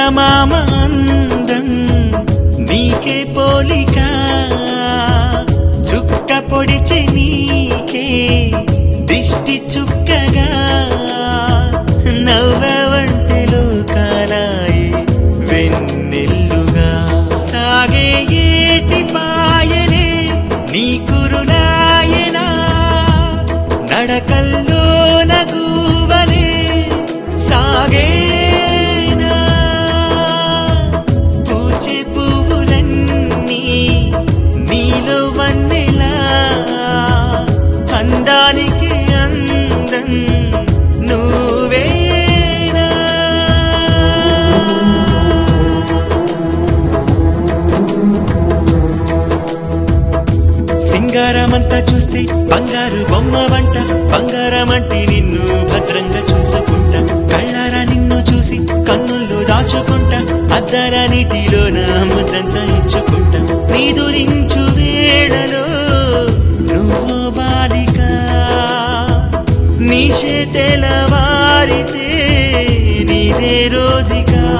చందమామ అందం నీకే పోలిక చుక్క పొడిచి నీకే దిష్టి చుక్కగా నవ్వవంటిలో కాలాయి వెన్నెల్లుగా సాగే ఏటి పాయనే నీ కురులాయనా నడకల్లో నగువలే సాగేనా పూచే పువ్వులన్నీ నీలో వన్నెలా అందానికి అందం నువ్వేనా సింగారమంతా చూస్తే బంగారు బొమ్మ వంట బంగారమంటి నిన్ను భద్రంగా చూసుకుంటా కళ్ళారా నిన్ను చూసి కన్నుల్లో దాచుకుంటా అద్దర నీటిలో నా ముద్దంతా ఇచ్చుకుంటా నీదురించు వేళలో నువ్వు బాలిక నీ చేతెల వారితే నీదే రోజుగా